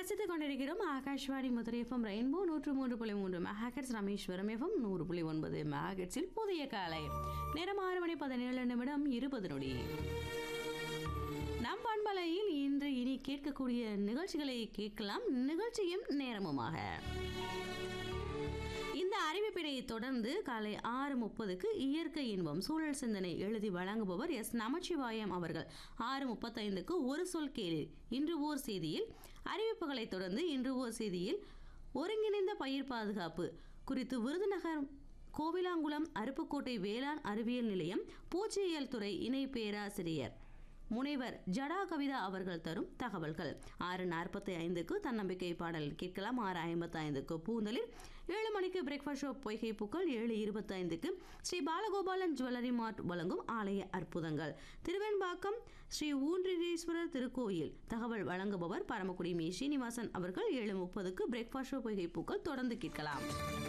ரசித்துக் கொண்டிருக்கிறோம் Akashvani Madurai FM rainbow நூற்று மூன்று புள்ளி மூன்று மெகாஹெட்ஸ் ராமேஸ்வரம் எஃப்எம் நூறு புள்ளி ஒன்பது மெகாஹெட்ஸில் புதிய காலை நேரம் ஆறு மணி பதினேழு நிமிடம் இருபது நொடி நம் பண்பலையில் இன்று இனி கேட்கக்கூடிய நிகழ்ச்சிகளை கேட்கலாம் நிகழ்ச்சியும் நேரமுமாக இந்த அறிவிப்பினை தொடர்ந்து காலை ஆறு முப்பதுக்கு இயற்கை இன்பம் சூழல் சிந்தனை எழுதி வழங்குபவர் எஸ் நமச்சிவாயம் அவர்கள் ஆறு முப்பத்தைந்துக்கு ஒரு சொல் கேளு இன்று ஓர் செய்தியில் அறிவிப்புகளை தொடர்ந்து இன்று ஓர் செய்தியில் ஒருங்கிணைந்த பயிர் பாதுகாப்பு குறித்து விருதுநகர் கோவிலாங்குளம் அருப்புக்கோட்டை வேளாண் அறிவியல் நிலையம் பூச்சியியல் துறை இணை பேராசிரியர் முனைவர் ஜடா கவிதா அவர்கள் தரும் தகவல்கள் ஆறு நாற்பத்தி ஐந்துக்கு தன்னம்பிக்கை பாடல் கேட்கலாம் ஆறு ஐம்பத்தி ஐந்துக்கு பூந்தலில் ஏழு மணிக்கு பிரேக்ஃபாஸ்ட் ஷோ பொய்கை பூக்கள் ஏழு இருபத்தி ஐந்துக்கு ஸ்ரீ பாலகோபாலன் ஜுவல்லரி மார்ட் வழங்கும் ஆலய அற்புதங்கள் திருவெண்பாக்கம் ஸ்ரீ ஊன்றீஸ்வரர் திருக்கோயில் தகவல் வழங்குபவர் பரமக்குடி மீ ஸ்ரீனிவாசன் அவர்கள் ஏழு முப்பதுக்கு பிரேக்ஃபாஸ்ட் ஷோ பொய்கை பூக்கள் தொடர்ந்து கேட்கலாம்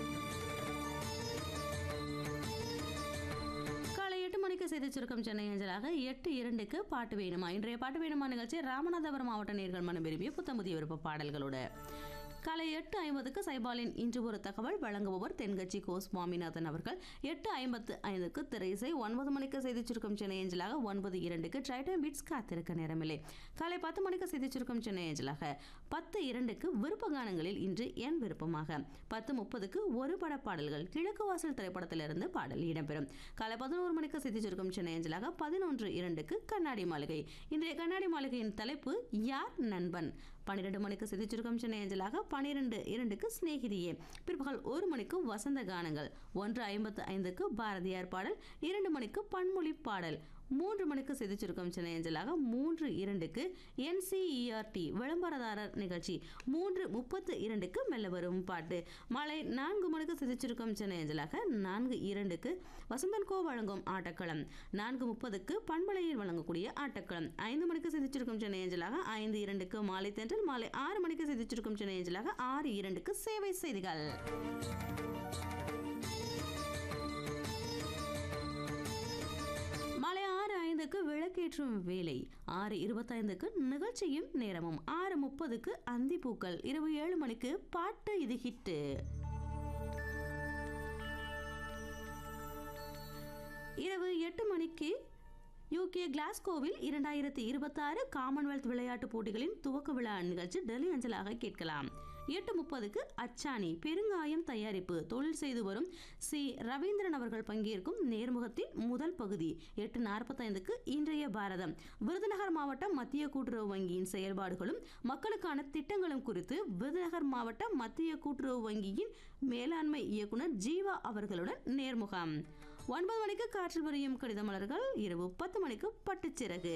காலை எட்டு மணிக்கு செய்தி சுருக்கம் சென்னை அஞ்சலாக எட்டு இரண்டுக்கு பாட்டு வேணுமா இன்றைய பாட்டு வேணுமா நிகழ்ச்சி ராமநாதபுரம் மாவட்ட நேர்கள் மனம் விரும்பிய புத்தமுதிய விருப்ப பாடல்களோட காலை எட்டு ஐம்பதுக்கு சைபாலின் இன்று ஒரு தகவல் வழங்குபவர் தென்கட்சி கோ சுவாமிநாதன் அவர்கள் எட்டு ஐம்பத்து ஐந்துக்கு திரைசை ஒன்பது மணிக்கு செய்தி சுருக்கம் சென்னை ஏஞ்சலாக ஒன்பது இரண்டுக்கு ட்ரைட்டம் பீட்ஸ் காத்திருக்க நேரமில்லை காலை பத்து மணிக்கு செய்தி சுருக்கம் சென்னை ஏஞ்சலாக பத்து இரண்டுக்கு விருப்ப கானங்களில் இன்று என் விருப்பமாக பத்து முப்பதுக்கு ஒரு பட பாடல்கள் கிழக்கு வாசல் திரைப்படத்திலிருந்து பாடல் இடம்பெறும் காலை பதினோரு மணிக்கு செய்தி சுருக்கம் சென்னை ஏஞ்சலாக பதினொன்று இரண்டுக்கு கண்ணாடி மாளிகை இன்றைய கண்ணாடி மாளிகையின் தலைப்பு யார் நண்பன் பன்னிரெண்டு மணிக்கு செய்தி சுருக்கம் சென்னை ஏஞ்சலாக பன்னிரெண்டு இரண்டுக்கு சிநேகிதியே பிற்பகல் ஒரு மணிக்கு வசந்த கானங்கள் ஒன்று ஐம்பத்து ஐந்துக்கு பாரதியார் பாடல் இரண்டு மணிக்கு பன்மொழி பாடல் மூன்று மணிக்கு செய்தி சுருக்கம் சென்னை அஞ்சலாக மூன்று இரண்டுக்கு என்சிஇஆர்டி விளம்பரதாரர் நிகழ்ச்சி மூன்று முப்பத்து இரண்டுக்கு மெல்ல வரும் பாட்டு மாலை நான்கு மணிக்கு செய்தி சுருக்கம் சென்னை அஞ்சலாக நான்கு இரண்டுக்கு வசந்தன் கோ வழங்கும் ஆட்டக்களம் நான்கு முப்பதுக்கு பண்பலையில் வழங்கக்கூடிய ஆட்டக்களம் ஐந்து மணிக்கு செய்தி சுருக்கம் சென்னை அஞ்சலாக ஐந்து இரண்டுக்கு மாலை தென்றல் மாலை ஆறு மணிக்கு செய்தி சுருக்கம் சென்னை அஞ்சலாக ஆறு இரண்டுக்கு சேவை செய்திகள் மாலை ஆறு ஐந்துக்கு விளக்கேற்றும் வேலை ஆறு இருபத்தைந்துக்கு நிகழ்ச்சியும் நேரமும் ஆறு முப்பதுக்கு அந்திப்பூக்கள் இரவு ஏழு மணிக்கு பாட்டு இது ஹிட்டு இரவு எட்டு மணிக்கு யூகே கிளாஸ்கோவில் இரண்டாயிரத்தி இருபத்தாறு காமன்வெல்த் விளையாட்டுப் போட்டிகளின் துவக்க விழா நிகழ்ச்சி டெல்லி அஞ்சலாக கேட்கலாம் எட்டு முப்பதுக்கு அச்சாணி பெருங்காயம் தயாரிப்பு தொழில் செய்து வரும் சி ரவீந்திரன் அவர்கள் பங்கேற்கும் நேர்முகத்தின் முதல் பகுதி எட்டு நாற்பத்தைந்துக்கு இன்றைய பாரதம் விருதுநகர் மாவட்ட மத்திய கூட்டுறவு வங்கியின் செயல்பாடுகளும் மக்களுக்கான திட்டங்களும் குறித்து விருதுநகர் மாவட்ட மத்திய கூட்டுறவு வங்கியின் மேலாண்மை இயக்குனர் ஜீவா அவர்களுடன் நேர்முகம் ஒன்பது மணிக்கு காற்றில் வரியும் கடித மலர்கள் இரவு பத்து மணிக்கு பட்டுச்சிறகு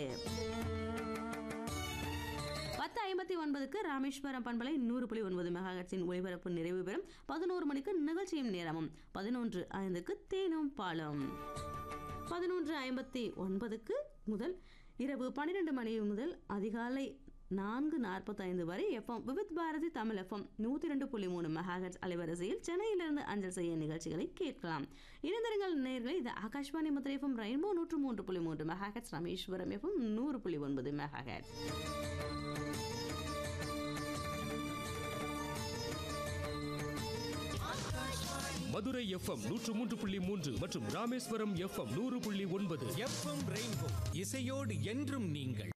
பத்து ஐம்பத்தி ஒன்பதுக்கு ராமேஸ்வரம் பண்பலை நூறு புள்ளி ஒன்பது மெகாஹட்ஸின் ஒளிபரப்பு நிறைவு பெறும் பதினோரு மணிக்கு நிகழ்ச்சியும் நேரமும் பதினொன்று ஐந்துக்கு தேனும் பாலும் பதினொன்று ஐம்பத்தி ஒன்பதுக்கு முதல் இரவு பன்னிரெண்டு மணி முதல் அதிகாலை நான்கு நாற்பத்தைந்து வரை எஃப்எம் விவித் பாரதி தமிழ் எஃப்எம் நூற்றி ரெண்டு புள்ளி மூணு மெகாஹெட்ஸ் அலைவரிசையில் சென்னையிலிருந்து அஞ்சல் செய்ய நிகழ்ச்சிகளை கேட்கலாம் இணைந்திருங்கள் நேர்களை இது ஆகாஷ்வாணி மதுரை எஃப்எம் ரெயின்போ நூற்று மூன்று புள்ளி மூன்று மெகாஹெட்ஸ் ராமேஸ்வரம் எஃப்எம் நூறு புள்ளி ஒன்பது மெகாஹெட்ஸ் மதுரை எஃப்எம் நூற்று மூன்று புள்ளி மூன்று மற்றும் ராமேஸ்வரம் எஃப்எம் நூறு புள்ளி ஒன்பது எஃப்எம் ரெயின்போ இசையோடு என்றும் நீங்கள்